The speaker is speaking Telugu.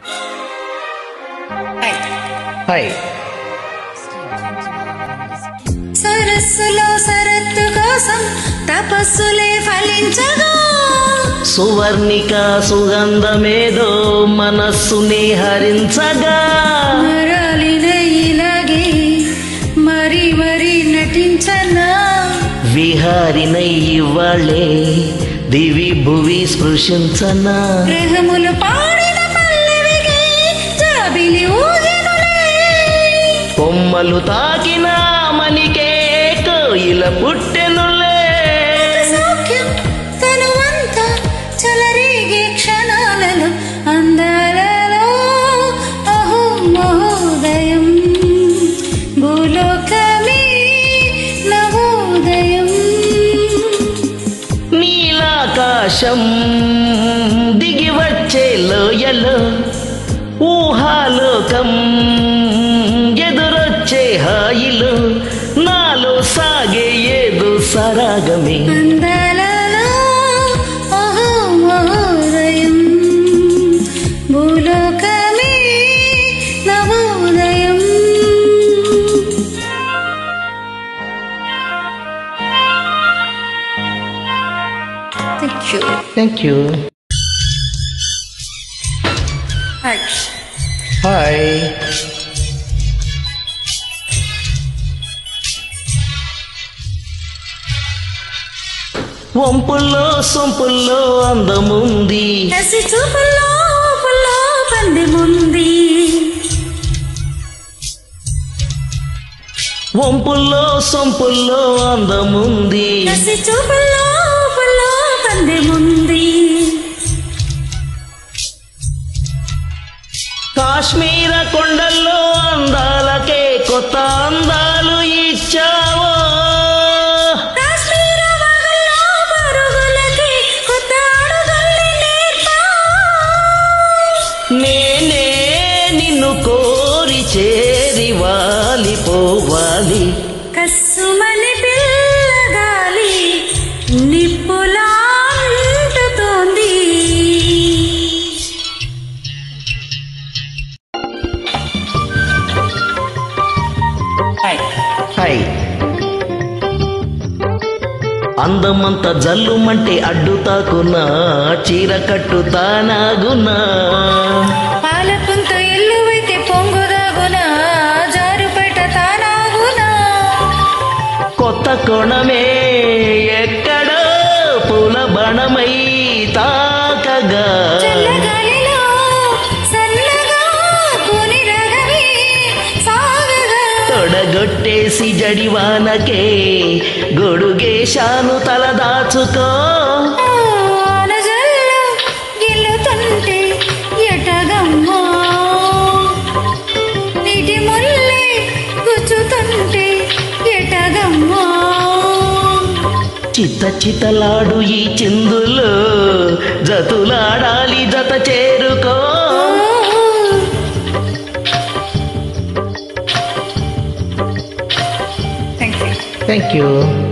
హాయ్ సరస్సులో సరత్తు కోసం తపస్సులే ఫలించగా సువర్ణిక సుగంధమేదో మనస్సుని హరించగా మరలిన ఇలాగే మరి మరి నటించనా విహారినై ఇవ్వాళ్ళే దివి భువి స్పృశించనా గ్రహములు పాడిన పల్లవికి జాబిలి ఊగెనులే కొమ్మలు తాకిన మనికే కోయిల పుట్టెనులే సౌఖ్యం తనువంతా చెలరేగే క్షణాలలో అందాలలో అహో మహోదయం భూలోకమే నవోదయం నీలాకాశం దిగి వచ్చే లోయలో ఊహాలోకం ఎదురొచ్చే హాయిలో నాలో సాగే ఏదో సరాగమే అందాలలో అహో మహోదయం భూలోకమే నవోదయం Thank you. Thank you Hi. Hi వంపుల్లో సొంపుల్లో అందముంది కసి చూపుల్లో పుల్లో పందెముంది వంపుల్లో సొంపుల్లో అందముంది కసి చూపుల్లో పుల్లో పందెముంది కాశ్మీర కొండల్లో అందాలకే కొత్త అందాలు ఇచ్చావో కాశ్మీర వాగుల్లో పరుగులకి కొత్త అడుగుల్ని నేర్పావు. నేనే నిన్ను కోరి చేరి వాలిపోవాలి కస్సుమని పిల్లగాలి నిప్పులా అంటుతోంది హాయ్ అందమంత జల్లుమంటే అడ్డుతాకున్నా చీర కట్టుతానాగునా పాలపుంత ఎల్లువైతే పొంగుదాగునా జారుపేట తానాగునా కొత్త కోణమే ఎక్కడో పూల బణమై తాకగా చల్లగాలిలో సన్నగా కొని రగవి సాగగా తొడగొట్టేసి జడివానకే గొడుగేశాను తల దాచుకో ఆనజల్లు గిల్లుతుంటే ఎటగమ్మా నీటి ముల్లే గుచ్చుతుంటే ఎటగమ్మా చిత్త చితలాడు ఈ చిందులో జతులాడాలి జత చేరుకో థ్యాంక్ యూ థ్యాంక్ యూ